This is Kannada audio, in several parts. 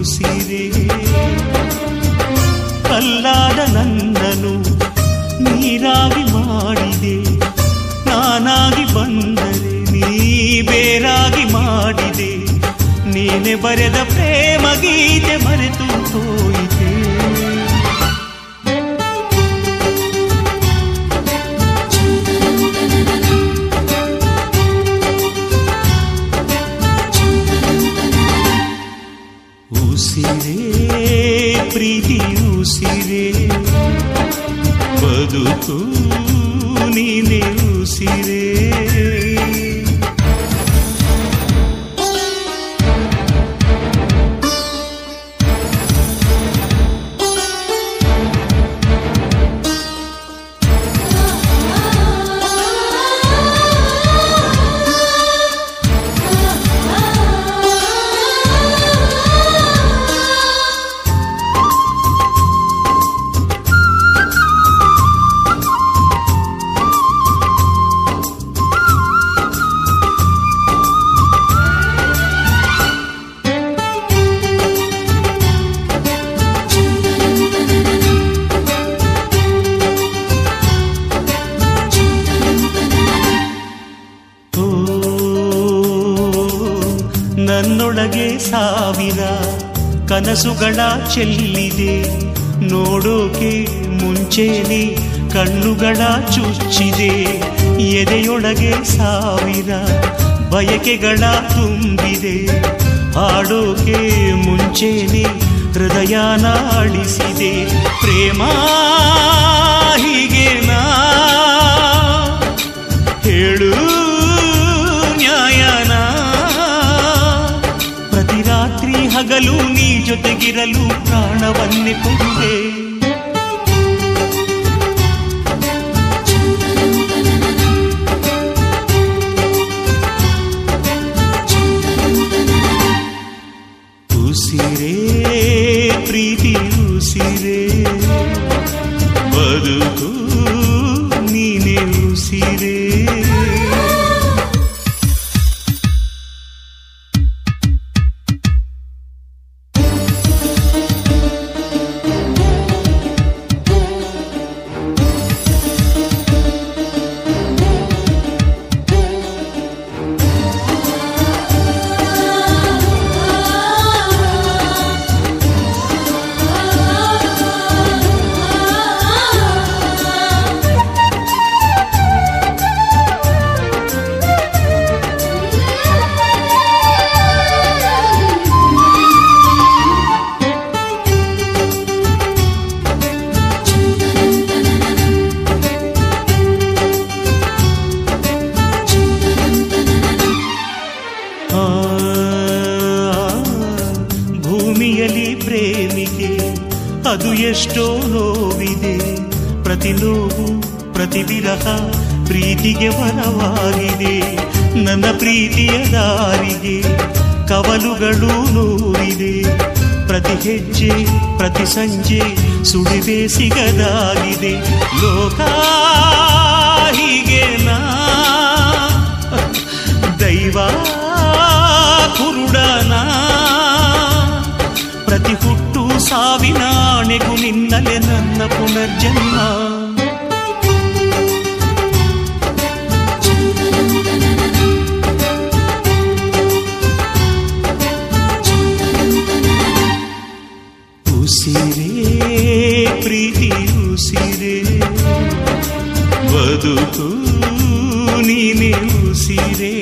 ಉಸಿರೇ ಕಲ್ಲಾದ ನನ್ನನು ನೀರಾಗಿ ಮಾಡಿದೆ ನಾನಾಗಿ ಬಂದರೆ ನೀ ಬೇರಾಗಿ ಮಾಡಿದೆ ನೀನೆ ಬರೆದ ಪ್ರೇಮ ಗೀತೆ ಮರೆತು ಹೋಯಿತೆ ಉಸಿರೇ ಪ್ರೀತಿ ಉಸಿರೇ ಬದುಕು ನೀನೆ ಉಸಿರೇ ಓ ನನ್ನೊಳಗೆ ಸಾವಿರ ಕನಸುಗಳ ಚೆಲ್ಲಿದೆ ನೋಡೋಕೆ ಮುಂಚೆನೆ ಕಣ್ಣುಗಳ ಚುಚ್ಚಿದೆ ಎದೆಯೊಳಗೆ ಸಾವಿರ ಬಯಕೆಗಳ ತುಂಬಿದೆ ಹಾಡೋಕೆ ಮುಂಚೆನೆ ಹೃದಯನ ಅಳಿಸಿದೆ ಪ್ರೇಮ ಹೀಗೇನಾ ಹೇಳು ನ್ಯಾಯನ ಪ್ರತಿ ರಾತ್ರಿ ಹಗಲು ನೀ ಜೊತೆಗಿರಲು ಪ್ರಾಣವನ್ನೇ ಕೊಡುವೆ ಉಸಿರೇ ಪ್ರೀತಿ ಉಸಿರೇ ಬದುಕು ನೀನೆ ಉಸಿರೇ ಆ, ಭೂಮಿಯಲ್ಲಿ ಪ್ರೇಮಿಗೆ ಅದು ಎಷ್ಟೋ ನೋವಿದೆ ಪ್ರತಿ ನೋವು ಪ್ರತಿ ವಿರಹ ಪ್ರೀತಿಗೆ ವರವಾಗಿದೆ ನನ್ನ ಪ್ರೀತಿಯ ದಾರಿಗೆ ಕವಲುಗಳು ನೂರಿದೆ ಪ್ರತಿ ಹೆಜ್ಜೆ ಪ್ರತಿ ಸಂಜೆ ಸುಳಿವೆ ಸಿಗದಾಗಿದೆ ಲೋಕ ಹೀಗೇನಾ ದೈವ ಕುರುಡನ ಪ್ರತಿ ಹುಟ್ಟು ಸಾವಿನ ಆಣೆಗೂ ನಿನ್ನಲೆ ನನ್ನ ಪುನರ್ಜನ್ಮ ಉಸಿರೇ ಪ್ರೀತಿ ಉಸಿರೇ ಬದುಕು ನೀನೆ ಉಸಿರೇ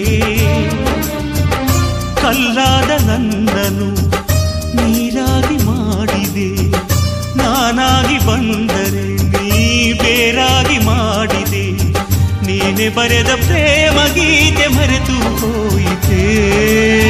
ಕಲ್ಲಾದ ನನ್ನನು ನೀರಾಗಿ ಮಾಡಿದೆ ನಾನಾಗಿ ಬಂದರೆ ನೀ ಬೇರಾಗಿ ಮಾಡಿದೆ ನೀನೆ ಬರೆದ ಪ್ರೇಮ ಗೀತೆ ಮರೆತು ಹೋಯಿತೇ